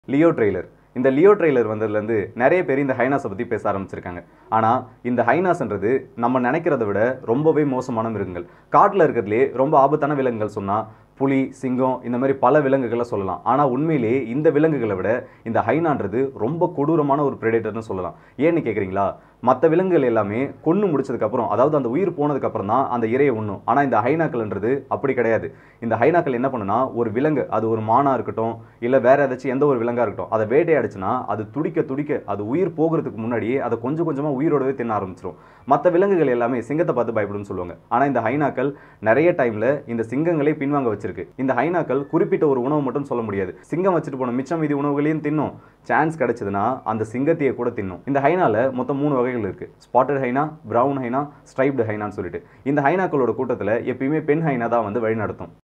Leo trailer இந்த Leo trailer வந்ததுலேருந்து நிறைய பேர் இந்த ஹைனாஸை பற்றி பேச ஆரம்பிச்சிருக்காங்க ஆனால் இந்த ஹைனாஸ்ன்றது நம்ம நினைக்கிறத விட ரொம்பவே மோசமான மிருகங்கள் காட்டில் இருக்கிறதுலே ரொம்ப ஆபத்தான விலங்குகள் சொன்னால் புலி சிங்கம் இந்த மாதிரி பல விலங்குகளை சொல்லலாம் ஆனால் உண்மையிலேயே இந்த விலங்குகளை விட இந்த ஹைனான்றது ரொம்ப கொடூரமான ஒரு பிரெடேட்டர்னு சொல்லலாம் ஏன்னு கேட்குறீங்களா மற்ற விலங்குகள் எல்லாமே கொன்று முடிச்சதுக்கப்புறம் அதாவது அந்த உயிர் போனதுக்கப்புறம் தான் அந்த இரையை உண்ணும் ஆனால் இந்த ஹைனாக்கள்ன்றது அப்படி கிடையாது இந்த ஹைனாக்கள் என்ன பண்ணுனா ஒரு விலங்கு அது ஒரு மானா இருக்கட்டும் இல்லை வேற ஏதாச்சும் எந்த ஒரு விலங்கா இருக்கட்டும் அதை வேட்டையாடுச்சுன்னா அது துடிக்க துடிக்க அது உயிர் போகிறதுக்கு முன்னாடியே அதை கொஞ்சம் கொஞ்சமாக உயிரோடவே தின்ன ஆரம்பிச்சிடும் மற்ற விலங்குகள் எல்லாமே சிங்கத்தை பார்த்து பயப்படும்னு சொல்லுவாங்க ஆனால் இந்த ஹைனாக்கள் நிறைய டைமில் இந்த சிங்கங்களை பின்வாங்க வச்சிருக்கு இந்த ஹைனாக்கள் குறிப்பிட்ட ஒரு உணவு மட்டும் சொல்ல முடியாது சிங்கம் வச்சுட்டு போன மிச்சம் மீதி உணவுகளையும் தின்னும் சான்ஸ் கிடைச்சதுன்னா அந்த சிங்கத்தையே கூட தின்னும் இந்த ஹைனால மொத்தம் மூணு வகைகள் இருக்கு spotted hyena brown hyena striped ஹைனான்னு சொல்லிட்டு இந்த ஹைனாக்களோட கூட்டத்தில் எப்பயுமே பெண் ஹைனா தான் வந்து வழிநடத்தும்